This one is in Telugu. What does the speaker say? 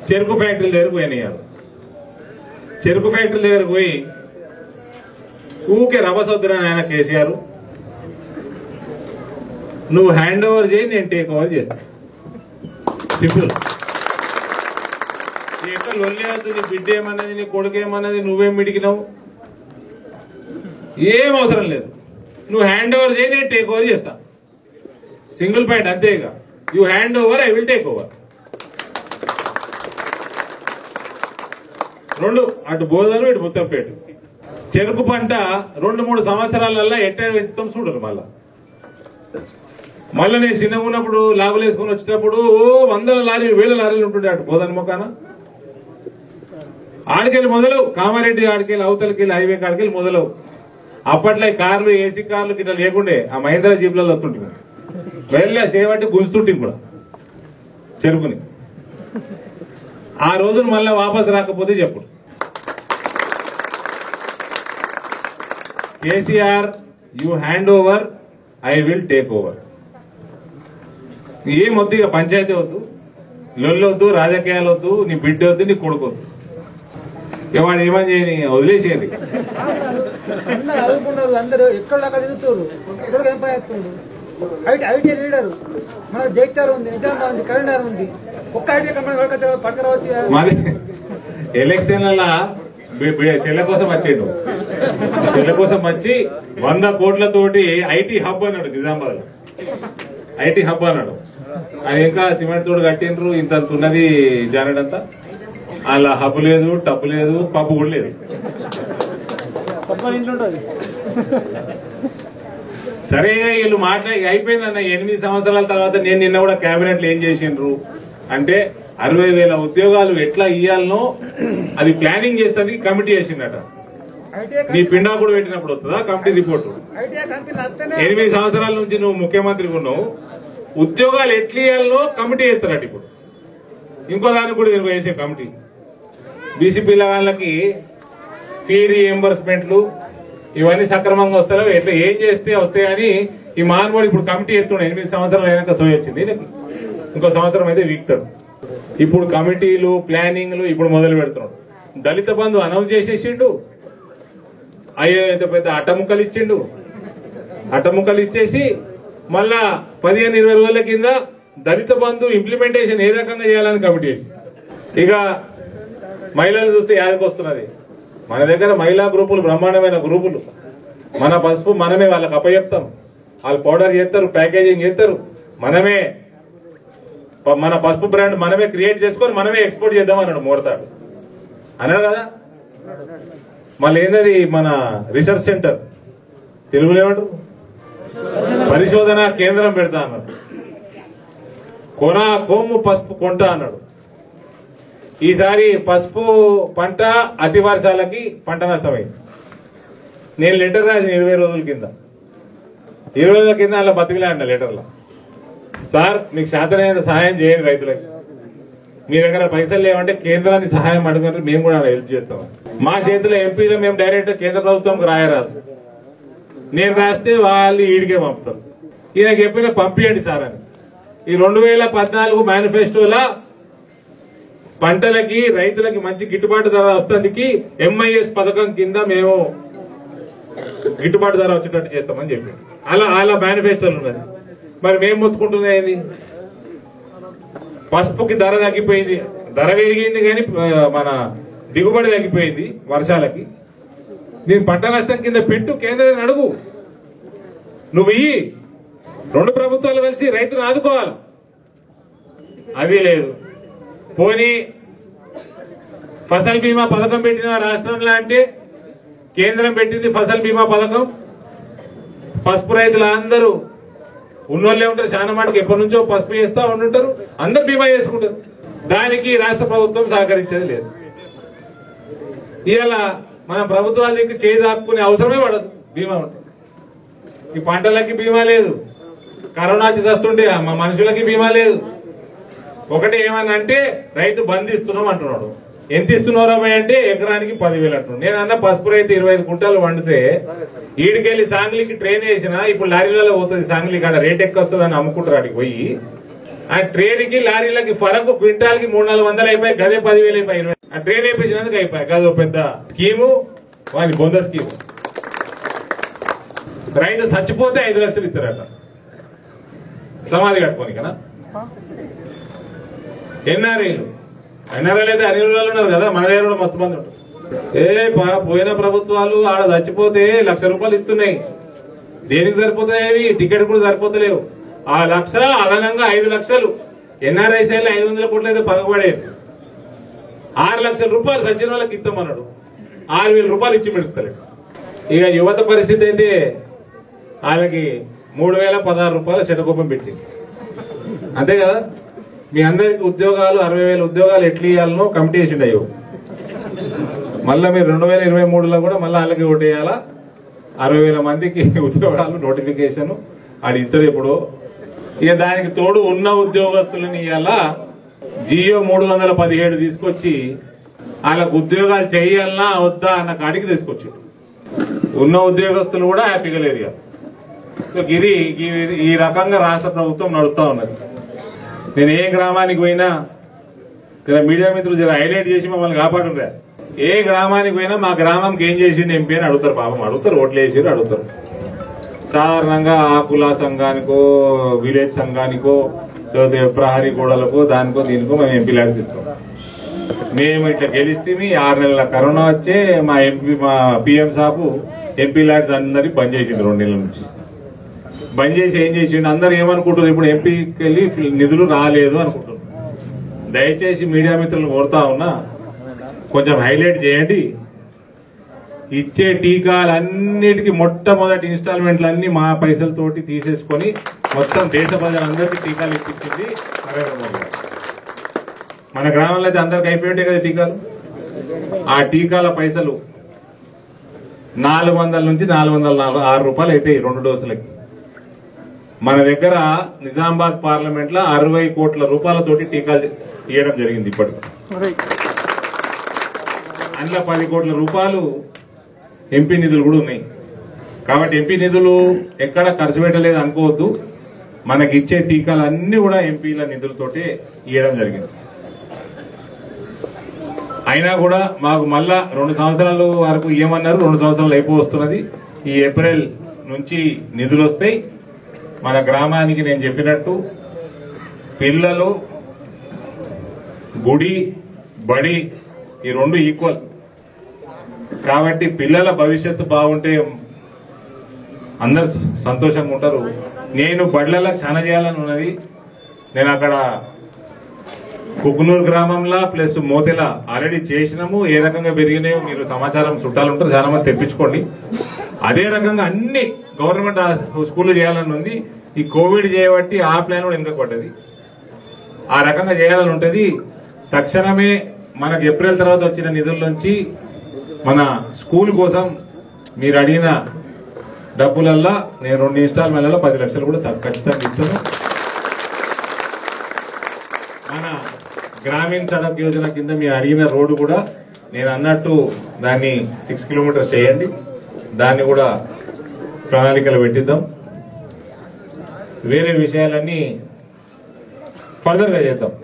చెరుకు ఫ్యాక్టరీ దగ్గరకు పోయినారు చెరుకు ఫ్యాక్టరీ దగ్గరకు పోయి ఊకే రభసొద్దురా ఆయన కేసీఆర్ నువ్వు హ్యాండ్ ఓవర్ చేయి నేను టేక్ ఓవర్ చేస్తా సింపుల్ నీ ఎక్కడ లొల్లి అవుతుంది నీ బిడ్డ ఏమన్నది నీ కొడుకు ఏమన్నది నువ్వేం మిడికినావు ఏం అవసరం లేదు నువ్వు హ్యాండ్ ఓవర్ చేయి నేను టేక్ ఓవర్ చేస్తా సింగిల్ పాయింట్ అంతే ఇక you hand over I will take over రెండు అటు బోధలు ఇటు ముత్తంపేట చెరుకు పంట రెండు మూడు సంవత్సరాలల్లా ఎట్ట పెంచుతాం చూడరు మళ్ళా మళ్ళీ నేను చిన్నగా ఉన్నప్పుడు లాగులు వేసుకొని వచ్చేటప్పుడు ఓ వందల లారీలు వేల లారీలు ఉంటుండే అటు బోధన మొక్కన ఆడికెళ్ళి మొదలు కామారెడ్డి ఆడికెళ్ళి అవతలకెళ్ళి హైవే కాడికెళ్ళి మొదలు అప్పట్లో ఈ కార్లు ఏసీ కార్లు గిట్లా లేకుండే ఆ మహేంద్ర జీప్లలో వస్తుంటుంది వెళ్ళా చేయబట్టి గుంజుతుంటే కూడా చెరుకుని ఆ రోజున మళ్ళీ వాపస్ రాకపోతే చెప్పు KCR you hand over I will take over ఏం వద్దు ఇక పంచాయతీ వద్దు లొల్లి వద్దు రాజకీయాలు వద్దు నీ బిడ్డ వద్దు నీ కొడుకు వద్దు ఇక వాడు ఏమని చేయని వదిలేసేయండి అందరూ చదువుకున్నారు అందరూ ఎక్కడ దాకా తిరుగుతారు ఎక్కడ ఏం పని చేస్తుండ్రు ఐటీ ఐటీ లీడర్ మన జైత్యాల ఉంది నిజామాబాద్ ఉంది కరీంనగర్ ఉంది ఒక్క ఐటీ కంపెనీ పడక పడకరావచ్చు మరి ఎలక్షన్ల చెల్ల కోసం వచ్చిండు చెల్ల కోసం వచ్చి వంద కోట్లతోటి ఐటీ హబ్ అన్నాడు నిజామాబాద్ లో ఐటీ హబ్ అన్నాడు అది ఇంకా సిమెంట్ తోడు కట్టిండ్రు ఇంత ఉన్నది జానడంతా అలా హబ్ లేదు టబ్బు లేదు పబ్బు కూడా లేదు పక్కన ఇంట్లో ఉంటుంది సరే వీళ్ళు మాట్లాడి అయిపోయిందన్న ఎనిమిది సంవత్సరాల తర్వాత నేను నిన్న కూడా కేబినెట్ లో ఏం చేసిండ్రు అంటే అరవై వేల ఉద్యోగాలు ఎట్లా ఇయ్యాలనో అది ప్లానింగ్ చేస్తానికి కమిటీ చేసిండట ఐటీ నీ పిండా కూడా పెట్టినప్పుడు వస్తుందా కమిటీ రిపోర్ట్ ఐటీ కంపెనీలు వస్తేనే ఎనిమిది సంవత్సరాల నుంచి నువ్వు ముఖ్యమంత్రిగా ఉన్నావు ఉద్యోగాలు ఎట్లా ఇయ్యాలనో కమిటీ చేస్తారట ఇప్పుడు ఇంకో దానికి కూడా దీనికి వేసే కమిటీ బీసీ పిల్లగాళ్ళకి ఫీ రీఎంబర్స్మెంట్లు ఇవన్నీ సక్రమంగా వస్తారో ఎట్లా ఏం చేస్తే వస్తాయని ఈ మానవుడు ఇప్పుడు కమిటీ ఎత్తుండే ఎనిమిది సంవత్సరాలు అయినాక సోయి వచ్చింది ఈయనకి. ఇంకో సంవత్సరం అయితే వీక్తాడు ఇప్పుడు కమిటీలు ప్లానింగ్లు ఇప్పుడు మొదలు పెడుతున్నాడు దళిత బంధు అనౌన్స్ చేసేసిండు అయ్యో ఇంత పెద్ద అట్టముక్కలు ఇచ్చిండు అట్టముక్కలు ఇచ్చేసి మళ్ళా పదిహేను ఇరవై రోజుల కింద దళిత బంధు ఇంప్లిమెంటేషన్ ఏ రకంగా చేయాలని కమిటీ చేసి ఇక మహిళలు చూస్తే యాదకి వస్తున్నది మన దగ్గర మహిళా గ్రూపులు బ్రహ్మాండమైన గ్రూపులు మన పసుపు మనమే వాళ్ళకి అప్పచెప్తాం వాళ్ళు పౌడర్ చేస్తారు ప్యాకేజింగ్ చేస్తారు మనమే ప- మన పసుపు బ్రాండ్ మనమే క్రియేట్ చేసుకొని మనమే ఎక్స్పోర్ట్ చేద్దాం అన్నాడు మూడతాడు అన్నాడు కదా మళ్ళీ ఏంటది మన రీసెర్చ్ సెంటర్ తెలుగులో ఏమంటారు పరిశోధన కేంద్రం పెడతా అన్నాడు కొన కొమ్ము పసుపు కొంట అన్నాడు ఈసారి పసుపు పంట అతి వర్షాలకి పంట నష్టమైంది నేను లెటర్ రాసిన ఇరవై రోజుల కింద ఇరవై రోజుల కింద అలా బతికిలే అంట లెటర్లో సార్ మీకు శాతనైన సహాయం చేయండి రైతులకి మీ దగ్గర పైసలు లేవంటే కేంద్రాన్ని సహాయం అడుగుతుంటే మేము కూడా హెల్ప్ చేస్తాం మా చేతిలో ఎంపీలో మేము డైరెక్ట్ కేంద్ర ప్రభుత్వంకి రాయరాదు నేను రాస్తే వాళ్ళు ఈడికే పంపుతారు ఈయన చెప్పిన పంపించండి సార్ అని ఈ రెండు వేల పద్నాలుగు మేనిఫెస్టోలా పంటలకి రైతులకి మంచి గిట్టుబాటు ధర వస్తుందికి ఎంఐఎస్ పథకం కింద మేము గిట్టుబాటు ధర వచ్చేటట్టు చేస్తామని చెప్పి అలా అలా మేనిఫెస్టోలు ఉన్నది మరి మేము మొత్తుకుంటుంది ఏంది పసుపుకి ధర తగ్గిపోయింది ధర పెరిగింది కానీ ఆ, మన దిగుబడి తగ్గిపోయింది వర్షాలకి దీని పంట నష్టం కింద పెట్టు కేంద్రాన్ని అడుగు నువ్వు ఇయ్యి రెండు ప్రభుత్వాలు కలిసి రైతును ఆదుకోవాలి అది లేదు పోనీ ఫసల్ బీమా పథకం పెట్టిన రాష్ట్రంలో అంటే కేంద్రం పెట్టింది ఫసల్ బీమా పథకం పసుపు రైతులు అందరూ ఉన్నోళ్ళే ఉంటారు చాలా మటుకు ఎప్పటి నుంచో పసుపు చేస్తా ఉంటుంటారు అందరు బీమా చేసుకుంటారు దానికి రాష్ట్ర ప్రభుత్వం సహకరించేది లేదు ఇవాళ మన ప్రభుత్వాల దగ్గర చేయి దాక్కునే అవసరమే పడదు బీమా ఉంటే ఈ పంటలకి బీమా లేదు కరోనా వచ్చి చస్తుంటే మా మనుషులకి బీమా లేదు ఒకటి ఏమని అంటే రైతు బంద్ ఇస్తున్నాం అంటున్నాడు ఎంత ఇస్తున్నారో అంటే ఎకరానికి పదివేలు అంటున్నాడు నేను అన్న పసుపు రైతు ఇరవై ఐదు కుంటాలు వండితే ఈడికెళ్ళి సాంగ్లీకి ట్రైన్ వేసిన ఇప్పుడు లారీలలో పోతుంది సాంగ్లీ కాడ రేట్ ఎక్కువ వస్తుంది అని అమ్ముకుంటారు ఆడికి పోయి ఆ ట్రైన్కి లారీలకి ఫరకు క్వింటాల్కి మూడు నాలుగు వందలు అయిపోయి గదే పదివేలు అయిపోయి ఇరవై ఆ ట్రైన్ వేయించినందుకు అయిపోయి గదో పెద్ద స్కీము వాని బొంద స్కీము రైతు చచ్చిపోతే ఐదు లక్షలు ఇస్తారట సమాధి కట్టుకోని కదా ఎన్ఆర్ఐలు ఎన్ఆర్ఐలు అయితే అన్ని రోజులు ఉన్నారు కదా మన దగ్గర కూడా మస్తు మంది ఉంటారు ఏ పా- పోయిన ప్రభుత్వాలు ఆడ చచ్చిపోతే లక్ష రూపాయలు ఇస్తున్నాయి దేనికి సరిపోతాయి టికెట్ కూడా సరిపోతలేవు ఆ లక్ష అదనంగా ఐదు లక్షలు ఎన్ఆర్ఐ సైలు ఐదు వందల కోట్లు అయితే పగబడేది ఆరు లక్షల రూపాయలు సచిన వాళ్ళకి ఇస్తామన్నాడు ఆరు వేల రూపాయలు ఇచ్చి పెడతలేడు ఇక యువత పరిస్థితి అయితే వాళ్ళకి మూడు వేల పదహారు రూపాయలు శటకోపం పెట్టింది అంతే కదా మీ అందరికి ఉద్యోగాలు అరవై వేల ఉద్యోగాలు ఎట్లా ఇవ్వాలనో కమిటీ వేసిండు అయ్యో మళ్ళీ మీరు రెండు వేల ఇరవై మూడులో కూడా మళ్ళీ వాళ్ళకి ఓటేయాలా అరవై వేల మందికి ఉద్యోగాలు నోటిఫికేషన్ ఆడి ఇద్దరు ఎప్పుడు ఇక దానికి తోడు ఉన్న ఉద్యోగస్తులని ఇవాళ జియో మూడు వందల పదిహేడు తీసుకొచ్చి వాళ్ళకు ఉద్యోగాలు చేయాలన్నా వద్దా అన్న కాడికి తీసుకొచ్చాడు ఉన్న ఉద్యోగస్తులు కూడా హ్యాపీగా లేరు ఇక. సో ఇది ఈ- ఈ రకంగా రాష్ట్ర ప్రభుత్వం నడుస్తా ఉన్నది నేను ఏ గ్రామానికి పోయినా ఇక్కడ మీడియా మిత్రులు జర హైలైట్ చేసి మమ్మల్ని కాపాడుండ్రా ఏ గ్రామానికి పోయినా మా గ్రామంకి ఏం చేసిండు ఎంపీ అని అడుగుతారు పాపం అడుగుతారు ఓట్లు వేసిరు అడుగుతారు సాధారణంగా ఆకుల సంఘానికో విలేజ్ సంఘానికో లేకపోతే ప్రహరీ గోడలకో దానికో దీనికో మేము ఎంపీ ల్యాడ్స్ ఇస్తాం మేము ఇట్లా గెలిస్తే ఆరు నెలల కరోనా వచ్చే మా ఎంపీ మా పిఎం సాబు ఎంపీ ల్యాడ్స్ అందరికి బంద్ చేసిండు రెండు నెలల నుంచి బంద్ చేసి ఏం చేసిండు అందరు ఏమనుకుంటారు ఇప్పుడు ఎంపీకి వెళ్ళి నిధులు రాలేదు అనుకుంటున్నారు దయచేసి మీడియా మిత్రులు కోరుతా ఉన్నా కొంచెం హైలైట్ చేయండి ఇచ్చే టీకాలన్నిటికీ మొట్టమొదటి ఇన్స్టాల్మెంట్లన్నీ మా పైసలతోటి తీసేసుకొని మొత్తం దేశ ప్రజలందరికీ టీకాలు ఇప్పించింది నరేంద్ర మోడీ గారు మన గ్రామంలో అయితే అందరికి అయిపోయింటాయి కదా టీకాలు ఆ టీకాల పైసలు నాలుగు వందల నుంచి నాలుగు వందల నాలుగు ఆరు రూపాయలు అయితే రెండు డోసులకి మన దగ్గర నిజామాబాద్ పార్లమెంట్ లో అరవై కోట్ల రూపాయలతోటి టీకాలు ఇవ్వడం జరిగింది ఇప్పటికి అందులో పది కోట్ల రూపాయలు ఎంపీ నిధులు కూడా ఉన్నాయి కాబట్టి ఎంపీ నిధులు ఎక్కడ ఖర్చు పెట్టలేదు అనుకోవద్దు మనకి ఇచ్చే టీకాలు అన్ని కూడా ఎంపీల నిధులతోటే ఇవ్వడం జరిగింది అయినా కూడా మాకు మళ్ళా రెండు సంవత్సరాల వరకు ఇవ్వమన్నారు రెండు సంవత్సరాలు అయిపో వస్తున్నది ఈ ఏప్రిల్ నుంచి నిధులు వస్తాయి మన గ్రామానికి నేను చెప్పినట్టు పిల్లలు గుడి బడి ఈ రెండు ఈక్వల్ కాబట్టి పిల్లల భవిష్యత్తు బాగుంటే అందరు సంతోషంగా ఉంటారు నేను బడ్లలో చాలా చేయాలని ఉన్నది నేను అక్కడ కుకునూరు గ్రామంలో ప్లస్ మోతెల ఆల్రెడీ చేసినాము ఏ రకంగా పెరిగినాయో మీరు సమాచారం చుట్టాలు ఉంటారు చాలా మంది తెప్పించుకోండి అదే రకంగా అన్ని గవర్నమెంట్ స్కూల్ చేయాలని ఉంది ఈ కోవిడ్ చేయబట్టి ఆ ప్లాన్ కూడా వెనుక పడ్డది ఆ రకంగా చేయాలని ఉంటది తక్షణమే మనకు ఏప్రిల్ తర్వాత వచ్చిన నిధుల నుంచి మన స్కూల్ కోసం మీరు అడిగిన డబ్బులల్లా నేను రెండు ఇన్స్టాల్మెంట్లలో పది లక్షలు కూడా త- ఖచ్చితంగా ఇస్తాను మన గ్రామీణ సడక్ యోజన కింద మీరు అడిగిన రోడ్డు కూడా నేను అన్నట్టు దాన్ని సిక్స్ కిలోమీటర్స్ చేయండి దాన్ని కూడా ప్రణాళికలు పెట్టిద్దాం వేరే విషయాలన్నీ ఫర్దర్గా చేద్దాం